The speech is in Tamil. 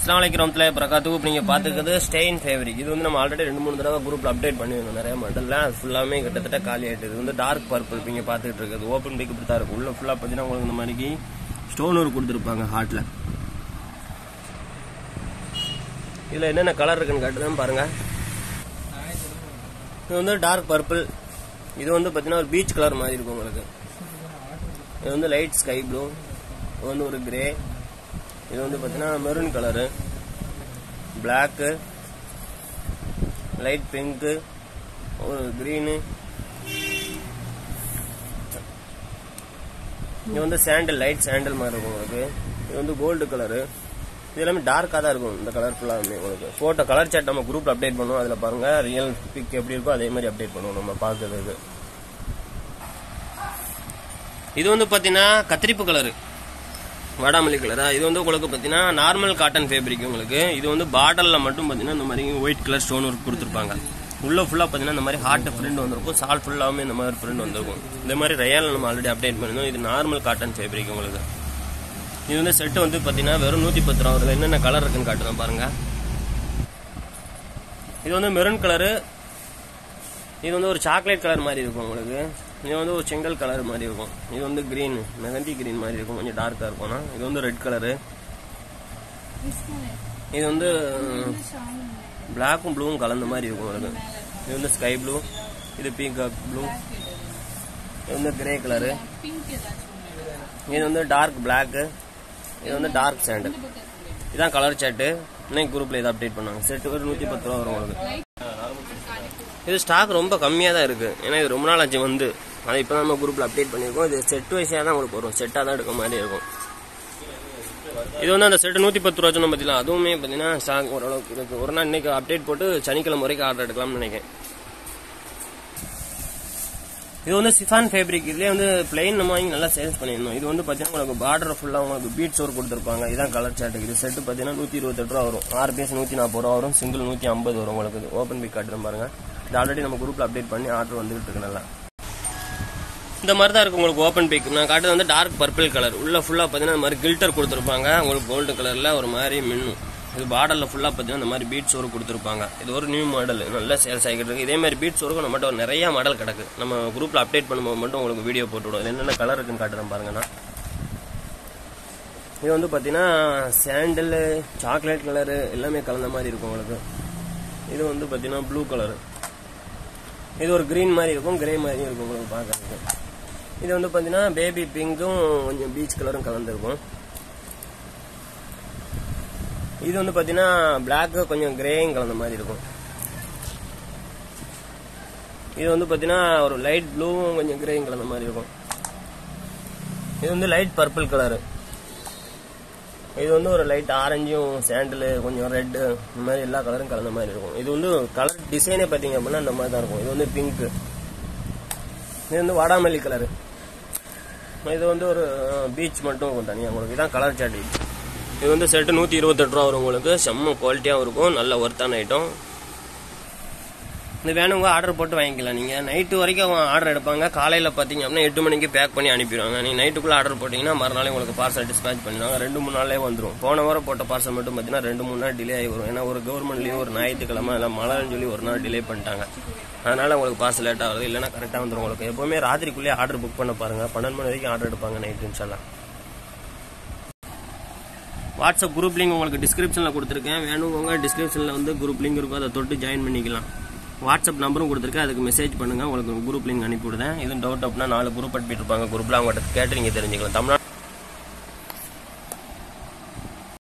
அஸ்லாம் வலைக்கிறோம்ல பிரகாத்து இப்போ நீங்கள் பார்த்துருக்கிறது ஸ்டெயின் ஃபேவரிக் இது வந்து நம்ம ஆல்ரெடி ரெண்டு மூணு தடவை குரூப்பில் அப்டேட் பண்ணியிருந்தோம் நிறைய மாடலில் அது ஃபுல்லாமே கிட்டத்தட்ட காலி ஆகிட்டு இது வந்து டார்க் பர்பிள் இப்போ நீங்கள் பார்த்துட்டு இருக்குது ஓப்பன் பிக் இப்படி தான் இருக்கும் உள்ள ஃபுல்லாக பார்த்தீங்கன்னா உங்களுக்கு இந்த மாதிரிக்கு ஸ்டோன் ஒர்க் கொடுத்துருப்பாங்க ஹார்ட்டில் இதில் என்னென்ன கலர் இருக்குன்னு காட்டுதான் பாருங்க இது வந்து டார்க் பர்பிள் இது வந்து பார்த்தீங்கன்னா ஒரு பீச் கலர் மாதிரி இருக்கும் உங்களுக்கு இது வந்து லைட் ஸ்கை ப்ளூ இது வந்து ஒரு கிரே இது வந்து பார்த்தீங்கன்னா maroon colour black light pink ஒரு க்ரீனு இது வந்து சாண்டில் லைட் சாண்டில் மாதிரி இருக்கும் உங்களுக்கு இது வந்து கோல்டு கலரு இது எல்லாமே டார்க்காக தான் இருக்கும் இந்த கலர் ஃபுல்லாக உங்களுக்கு ஃபோட்டோ கலர் சாட் நம்ம குரூப்பில் அப்டேட் பண்ணுவோம் அதில் பாருங்கள் ரியல் பிக் எப்படி இருக்கோ அதே மாதிரி அப்டேட் பண்ணுவோம் நம்ம பார்க்கறதுக்கு இது வந்து பார்த்தீங்கன்னா கத்திரிப்பு கலரு வாடாமல்லி கலரா இது வந்து உங்களுக்கு பார்த்தீங்கன்னா நார்மல் காட்டன் ஃபேப்ரிக் உங்களுக்கு இது வந்து பாட்டிலில் மட்டும் பார்த்தீங்கன்னா இந்த மாதிரி ஒயிட் கலர் ஸ்டோன் ஒர்க் கொடுத்துருப்பாங்க உள்ள ஃபுல்லாக பார்த்தீங்கன்னா இந்த மாதிரி ஹார்ட் பிரிண்ட் வந்திருக்கும் சால் ஃபுல்லாகவே இந்த மாதிரி பிரிண்ட் வந்திருக்கும் இந்த மாதிரி ரயால் நம்ம ஆல்ரெடி அப்டேட் பண்ணியிருந்தோம் இது நார்மல் காட்டன் ஃபேப்ரிக் உங்களுக்கு இது வந்து செட்டு வந்து பார்த்தீங்கன்னா வெறும் நூற்றி பத்து ரூபா அதில் என்னென்ன கலர் இருக்குன்னு காட்டுறேன் பாருங்க இது வந்து மெரூன் கலரு இது வந்து ஒரு சாக்லேட் கலர் மாதிரி இருக்கும் உங்களுக்கு இது வந்து ஒரு செங்கல் கலர் மாதிரி இருக்கும் இது வந்து கிரீன் மெகந்தி கிரீன் மாதிரி இருக்கும் கொஞ்சம் டார்க்காக இருக்கும்னா இது வந்து ரெட் கலரு இது வந்து பிளாக்கும் ப்ளூவும் கலந்த மாதிரி இருக்கும் உங்களுக்கு இது வந்து ஸ்கை ப்ளூ இது பீகாக் ப்ளூ இது வந்து கிரே கலரு இது வந்து டார்க் பிளாக்கு இது வந்து டார்க் சாண்டல் இதான் கலர் சாட்டு இன்னைக்கு குரூப்ல இதை அப்டேட் பண்ணாங்க செட்டு ஒரு நூற்றி பத்து ரூபா வரும் உங்களுக்கு இது ஸ்டாக் ரொம்ப கம்மியாக தான் இருக்கு ஏன்னா இது ரொம்ப நாள் ஆச்சு வந்து அதை இப்போ நம்ம குரூப்பில் அப்டேட் பண்ணியிருக்கோம் இது செட் வைஸாக தான் உங்களுக்கு வரும் செட்டாக தான் எடுக்க மாதிரி இருக்கும் இது வந்து அந்த செட்டு நூற்றி பத்து ரூபா சொன்ன பார்த்தீங்களா அதுவுமே பார்த்தீங்கன்னா ஸ்டாக் ஓரளவுக்கு இருக்கு ஒரு நாள் இன்னைக்கு அப்டேட் போட்டு சனிக்கிழமை வரைக்கும் ஆர்டர் எடுக்கலாம்னு நினைக்கிறேன் இது வந்து சிஃபான் ஃபேப்ரிக் இதுலேயே வந்து பிளெயின் நம்ம வாங்கி நல்லா சேல்ஸ் பண்ணியிருந்தோம் இது வந்து பார்த்தீங்கன்னா உங்களுக்கு பார்டர் ஃபுல்லாக உங்களுக்கு பீட்ஸ் ஒர்க் கொடுத்துருப்பாங்க இதான் கலர் சார்ட் இது செட்டு பார்த்தீங்கன்னா நூற்றி இருபத்தெட்டு ரூபா வரும் ஆறு பீஸ் நூற்றி நாற்பது ரூபா வரும் சிங்கிள் நூற்றி ஐம்பது வரும் உங்களுக்கு ஓப்பன் பிக் காட்டுறேன் பாருங்க இது ஆல்ரெடி நம்ம குரூப்பில் அப்டேட் பண்ணி ஆர்டர் வந்துகிட்டு இருக்கு நல்லா இந்த மாதிரி தான் இருக்கும் உங்களுக்கு ஓப்பன் பிக் நான் காட்டுறது வந்து டார்க் பர்பிள் கலர் உள்ள ஃபுல்லாக பார்த்தீங்கன்னா இந்த மாதிரி கில்டர் கொடுத்துருப்பாங்க உங்களுக்கு கோல்டு கலரில் ஒரு மாதிரி மின்னும் இது பார்டரில் ஃபுல்லாக பார்த்தீங்கன்னா இந்த மாதிரி பீட்ஸ் ஒர்க் கொடுத்துருப்பாங்க இது ஒரு நியூ மாடல் நல்ல சேல்ஸ் ஆகிட்டு இருக்கு இதே மாதிரி பீட்ஸ் ஒர்க்கும் நம்மகிட்ட ஒரு நிறைய மாடல் கிடக்கு நம்ம குரூப்பில் அப்டேட் பண்ணும்போது மட்டும் உங்களுக்கு வீடியோ போட்டுவிடும் இது என்னென்ன கலர் இருக்குன்னு காட்டுறேன் பாருங்கண்ணா இது வந்து பார்த்தீங்கன்னா சாண்டல் சாக்லேட் கலரு எல்லாமே கலந்த மாதிரி இருக்கும் உங்களுக்கு இது வந்து பார்த்தீங்கன்னா ப்ளூ கலரு இது ஒரு க்ரீன் மாதிரி இருக்கும் கிரே மாதிரியும் இருக்கும் உங்களுக்கு பார்க்கறதுக்கு இது வந்து பார்த்தீங்கன்னா பேபி பிங்க்கும் கொஞ்சம் பீச் கலரும் கலந்துருக்கும் இது வந்து பார்த்தீங்கன்னா பிளாக்கு கொஞ்சம் கிரேயும் கலந்த மாதிரி இருக்கும் இது வந்து பார்த்தீங்கன்னா ஒரு லைட் ப்ளூவும் கொஞ்சம் கிரேயும் கலந்த மாதிரி இருக்கும் இது வந்து லைட் பர்பிள் கலரு இது வந்து ஒரு லைட் ஆரஞ்சும் சாண்டில் கொஞ்சம் ரெட்டு இந்த மாதிரி எல்லா கலரும் கலந்த மாதிரி இருக்கும் இது வந்து கலர் டிசைனே பார்த்தீங்க அப்படின்னா இந்த மாதிரி தான் இருக்கும் இது வந்து பிங்க் இது வந்து வாடாமல்லி கலரு இது வந்து ஒரு பீச் மட்டும் தனியாக உங்களுக்கு இதான் கலர் சாட்டி இது வந்து செட்டு நூற்றி இருபத்தெட்டு ரூபா வரும் உங்களுக்கு செம்ம குவாலிட்டியாகவும் இருக்கும் நல்ல ஒர்த்தான ஐட்டம் இது வேணுங்க ஆர்டர் போட்டு வாங்கிக்கலாம் நீங்கள் நைட்டு வரைக்கும் ஆர்டர் எடுப்பாங்க காலையில் பார்த்தீங்க அப்படின்னா எட்டு மணிக்கு பேக் பண்ணி அனுப்பிடுவாங்க நீங்கள் நைட்டுக்குள்ளே ஆர்டர் போட்டிங்கன்னா மறுநாளே உங்களுக்கு பார்சல் டிஸ்பேச் பண்ணிடுவாங்க ரெண்டு மூணு நாளே வந்துடும் போன வாரம் போட்ட பார்சல் மட்டும் பார்த்தீங்கன்னா ரெண்டு மூணு நாள் டிலே ஆகி வரும் ஏன்னா ஒரு கவர்மெண்ட் லீவ் ஒரு ஞாயிற்றுக்கிழமை இல்லை மழைன்னு சொல்லி ஒரு நாள் டிலே பண்ணிட்டாங்க அதனால உங்களுக்கு பார்சல் லேட்டாக வருது இல்லைன்னா கரெக்டாக வந்துடும் உங்களுக்கு எப்போவுமே ராத்திரிக்குள்ளேயே ஆர்டர் புக் பண்ண பாருங்க பன்னெண்டு மணி வரைக்கும் ஆர்டர் எடுப்பாங்க நைட்டு இன்ஷால்லாம் வாட்ஸ்அப் குரூப் லிங்க் உங்களுக்கு டிஸ்கிரிப்ஷனில் கொடுத்துருக்கேன் வேணுங்க டிஸ்கிரிப்ஷனில் வந்து குரூப் லிங்க் இருக்கும் அதை தொட்டு ஜாயின் பண்ணிக்கலாம் வாட்ஸ்அப் நம்பரும் கொடுத்துருக்கேன் அதுக்கு மெசேஜ் பண்ணுங்கள் உங்களுக்கு குரூப் லிங்க் அனுப்பி விடுதேன் எதுவும் டவுட் அப்படின்னா நாலு குரூப் அனுப்பிட்டு இருப்பாங்க குரூப்பில் அவங்ககிட்ட கேட்டு நீங்கள் தெரிஞ்சுக்கலாம் தமிழ்நாடு